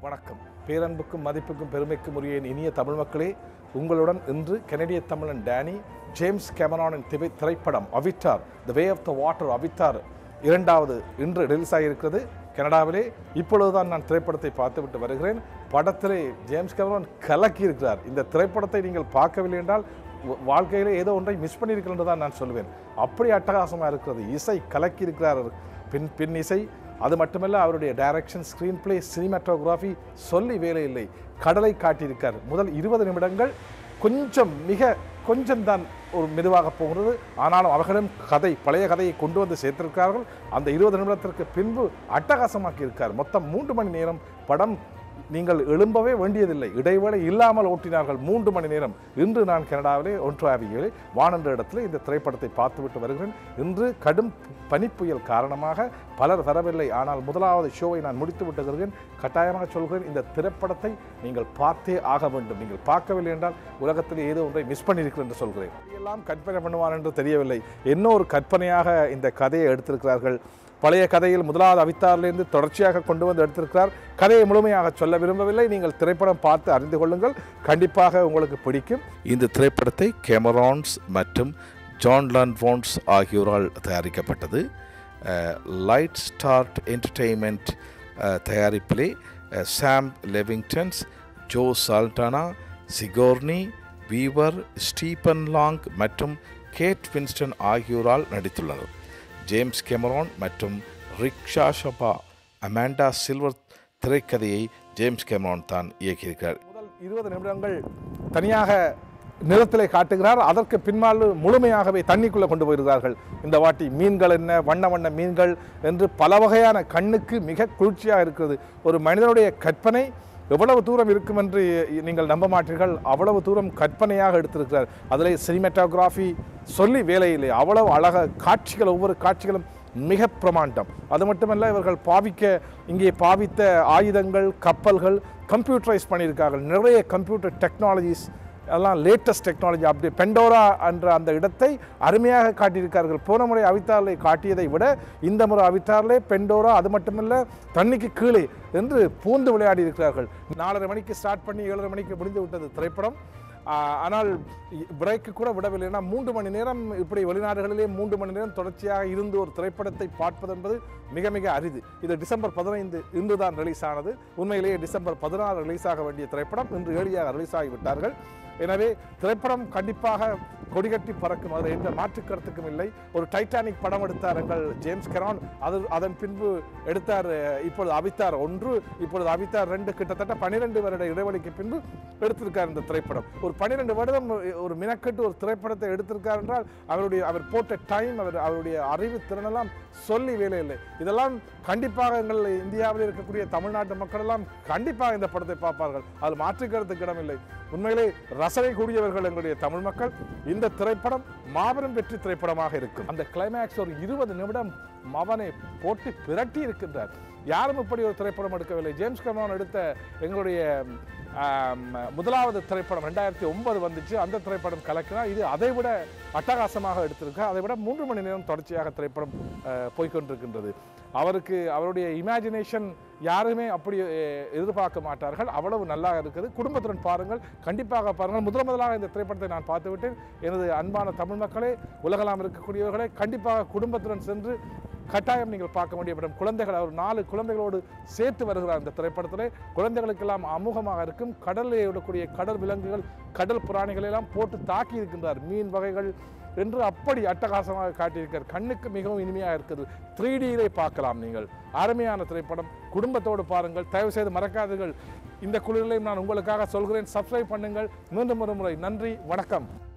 வணக்கம் பேரன்புக்கும் மதிப்புக்கும் பெருமைக்கும் உரிய என் இனிய தமிழ் மக்களே உங்களுடன் இன்று கனடிய தமிழன் டேனி ஜேம்ஸ் கேமரானின் திரை திரைப்படம் அவிட்டார் த வே ஆஃப் த வாட்டர் அவிட்டார் இரண்டாவது இன்று ரிலீஸ் ஆகியிருக்கிறது கனடாவிலே இப்பொழுதுதான் நான் திரைப்படத்தை பார்த்துவிட்டு வருகிறேன் படத்திலே ஜேம்ஸ் கேமரான் கலக்கி இருக்கிறார் இந்த திரைப்படத்தை நீங்கள் பார்க்கவில்லை என்றால் வ- வாழ்க்கையிலே ஏதோ ஒன்றை மிஸ் பண்ணியிருக்கிறேன் என்று தான் நான் சொல்லுவேன் அப்படி அட்டகாசமாக இருக்கிறது இசை கலக்கி இருக்கிறார் பின் பின் இசை அது மட்டுமல்ல அவருடைய டைரக்ஷன் ஸ்க்ரீன் பிளே சினிமாட்டோகிராஃபி சொல்லி வேலை இல்லை கடலை காட்டியிருக்கார் முதல் இருபது நிமிடங்கள் கொஞ்சம் மிக கொஞ்சம் தான் ஒரு மெதுவாக போகிறது ஆனாலும் அவர்களிடம் கதை பழைய கதையை கொண்டு வந்து சேர்த்திருக்கிறார்கள் அந்த இருபது நிமிடத்திற்கு பின்பு அட்டகாசமாக்கி இருக்கார் மொத்தம் மூன்று மணி நேரம் படம் நீங்கள் எழும்பவே வேண்டியதில்லை இடைவேளை இல்லாமல் ஓட்டினார்கள் மூன்று மணி நேரம் இன்று நான் கனடாவிலே ஒன்றாவியிலே வானன்ற இடத்துல இந்த திரைப்படத்தை பார்த்துவிட்டு வருகிறேன் இன்று கடும் பனிப்புயல் காரணமாக பலர் வரவில்லை ஆனால் முதலாவது ஷோவை நான் முடித்து விட்டு வருகிறேன் கட்டாயமாக சொல்கிறேன் இந்த திரைப்படத்தை நீங்கள் பார்த்தே ஆக வேண்டும் நீங்கள் பார்க்கவில்லை என்றால் உலகத்தில் ஏதோ ஒன்றை மிஸ் பண்ணியிருக்கிறேன் என்று சொல்கிறேன் எல்லாம் கற்பனை பண்ணுவான் என்று தெரியவில்லை என்ன ஒரு கற்பனையாக இந்த கதையை எடுத்திருக்கிறார்கள் பழைய கதையில் முதலாவது அவித்தாரிலிருந்து தொடர்ச்சியாக கொண்டு வந்து எடுத்திருக்கிறார் கதையை முழுமையாக சொல்ல விரும்பவில்லை நீங்கள் திரைப்படம் பார்த்து அறிந்து கொள்ளுங்கள் கண்டிப்பாக உங்களுக்கு பிடிக்கும் இந்த திரைப்படத்தை கேமரான்ஸ் மற்றும் ஜான் லான்ஃபோன்ஸ் ஆகியோரால் தயாரிக்கப்பட்டது லைட் ஸ்டார்ட் என்டர்டெயின்மெண்ட் தயாரிப்பிலே அஹ், சாம் லெவிங்டன்ஸ் Zoe Saldana Sigourney Weaver Stephen Lang மற்றும் கேட் வின்ஸ்டன் ஆகியோரால் நடித்துள்ளனர் ஜேம்ஸ் கெமரான் மற்றும் ரிக்ஷா ஷபா அமாண்டா சில்வர் திரைக்கதையை ஜேம்ஸ் கெமரான் தான் இயக்கியிருக்கிறார் முதல் இருபது நிமிடங்கள் தனியாக நிலத்திலே காட்டுகிறார் அதற்கு பின்னால் முழுமையாகவே தண்ணிக்குள்ளே கொண்டு போயிருக்கிறார்கள் இந்த வாட்டி மீன்கள் என்ன வண்ண வண்ண மீன்கள் என்று பல வகையான கண்ணுக்கு மிக குளிர்ச்சியாக இருக்கிறது ஒரு மனிதனுடைய கற்பனை எவ்வளவு தூரம் இருக்கும் என்று நீங்கள் நம்ப மாட்டீர்கள் அவ்வளவு தூரம் கற்பனையாக எடுத்திருக்கிறார் அதில் சினிமாட்டோகிராஃபி சொல்லி வேலையில்லை அவ்வளவு அழக காட்சிகள் ஒவ்வொரு காட்சிகளும் மிக பிரமாண்டம் அது மட்டுமல்ல இவர்கள் பாவிக்க இங்கே பாவித்த ஆயுதங்கள் கப்பல்கள் கம்ப்யூட்டரைஸ் பண்ணியிருக்கார்கள் நிறைய கம்ப்யூட்டர் டெக்னாலஜிஸ் எல்லாம் லேட்டஸ்ட் டெக்னாலஜி அப்படி பெண்டோரா என்ற அந்த இடத்தை அருமையாக காட்டியிருக்கார்கள் போன முறை அவித்தாரிலே காட்டியதை விட இந்த முறை அவித்தாரிலே பெண்டோரா அது மட்டுமல்ல தண்ணிக்கு கீழே என்று பூந்து விளையாடி இருக்கிறார்கள் நாலரை மணிக்கு ஸ்டார்ட் பண்ணி ஏழரை மணிக்கு முடிந்து விட்டது திரைப்படம் ஆஹ், ஆனால் பிரேக்கு கூட விடவில்லை ஏன்னா மூன்று மணி நேரம் இப்படி வெளிநாடுகளிலே மூன்று மணி நேரம் தொடர்ச்சியாக இருந்து ஒரு திரைப்படத்தை பார்ப்பது என்பது மிக மிக அரிது இது டிசம்பர் பதினைந்து இன்று தான் ரிலீஸ் ஆனது உண்மையிலேயே டிசம்பர் பதினாறு ரிலீஸ் ஆக வேண்டிய திரைப்படம் இன்று ஏழியாக ரிலீஸ் ஆகிவிட்டார்கள் எனவே திரைப்படம் கண்டிப்பாக கொடிகட்டி பறக்கும் அதில் எந்த மாற்று கருத்துக்கும் இல்லை ஒரு டைட்டானிக் படம் எடுத்தார் எங்கள் ஜேம்ஸ் கெரான் அது அதன் பின்பு எடுத்தார் அஹ், இப்பொழுது அவித்தார் ஒன்று இப்பொழுது அவித்தார் ரெண்டு கிட்டத்தட்ட பன்னிரெண்டு வருட இடைவெளிக்கு பின்பு எடுத்திருக்கார் இந்த திரைப்படம் ஒரு பன்னிரெண்டு வருடம் ஒரு மினக்கட்டு ஒரு திரைப்படத்தை எடுத்திருக்கார் என்றால் அவருடைய அவர் போட்ட டைம் அவர் அவருடைய அறிவு திறனெல்லாம் சொல்லி வேலை இல்லை இதெல்லாம் கண்டிப்பாக எங்கள் இந்தியாவில் இருக்கக்கூடிய தமிழ்நாட்டு மக்கள் எல்லாம் கண்டிப்பாக இந்த படத்தை பார்ப்பார்கள் அது மாற்றுக்கிறதுக்கு இடமில்லை உண்மையிலே ரசனை கூடியவர்கள் எங்களுடைய தமிழ் மக்கள் இந்த திரைப்படம் மாபெரும் வெற்றி திரைப்படமாக இருக்கும் அந்த கிளைமேக்ஸ் ஒரு இருபது நிமிடம் மவனை போட்டு பிரட்டி இருக்கின்றார் யாரும் இப்படி ஒரு திரைப்படம் எடுக்கவில்லை ஜேம்ஸ் கமரான் எடுத்த எங்களுடைய ஆம், முதலாவது திரைப்படம் ரெண்டாயிரத்தி ஒன்பது வந்துச்சு அந்த திரைப்படம் கலக்கினா இது அதை விட அட்டகாசமாக எடுத்திருக்கு அதை விட மூன்று மணி நேரம் தொடர்ச்சியாக திரைப்படம் அஹ், போய்க்கொண்டிருக்கின்றது அவருக்கு அவருடைய இமேஜினேஷன் யாருமே அப்படி அஹ், எதிர்பார்க்க மாட்டார்கள் அவ்வளவு நல்லா இருக்குது குடும்பத்துடன் பாருங்கள் கண்டிப்பாக பாருங்கள் முதல் முதலாக இந்த திரைப்படத்தை நான் பார்த்துவிட்டேன் எனது அன்பான தமிழ் மக்களே உலகலாம் இருக்கக்கூடியவர்களே கண்டிப்பாக குடும்பத்துடன் சென்று கட்டாயம் நீங்கள் பார்க்க வேண்டிய படம் குழந்தைகள் அவர் நாலு குழந்தைகளோடு சேர்த்து வருகிறார் இந்த திரைப்படத்திலே குழந்தைகளுக்கெல்லாம் அமுகமாக இருக்கும் கடலில் விடக்கூடிய கடல் விலங்குகள் கடல் புராணிகளை எல்லாம் போட்டு தாக்கி இருக்கின்றார் மீன் வகைகள் என்று அப்படி அட்டகாசமாக காட்டியிருக்கார் கண்ணுக்கு மிகவும் இனிமையாக இருக்குது த்ரீ டியிலே பார்க்கலாம் நீங்கள் அருமையான திரைப்படம் குடும்பத்தோடு பாருங்கள் தயவு செய்து மறக்காதீர்கள் இந்த குழுவிலையும் நான் உங்களுக்காக சொல்கிறேன் சப்ஸ்கிரைப் பண்ணுங்கள் மீண்டும் ஒரு முறை நன்றி வணக்கம்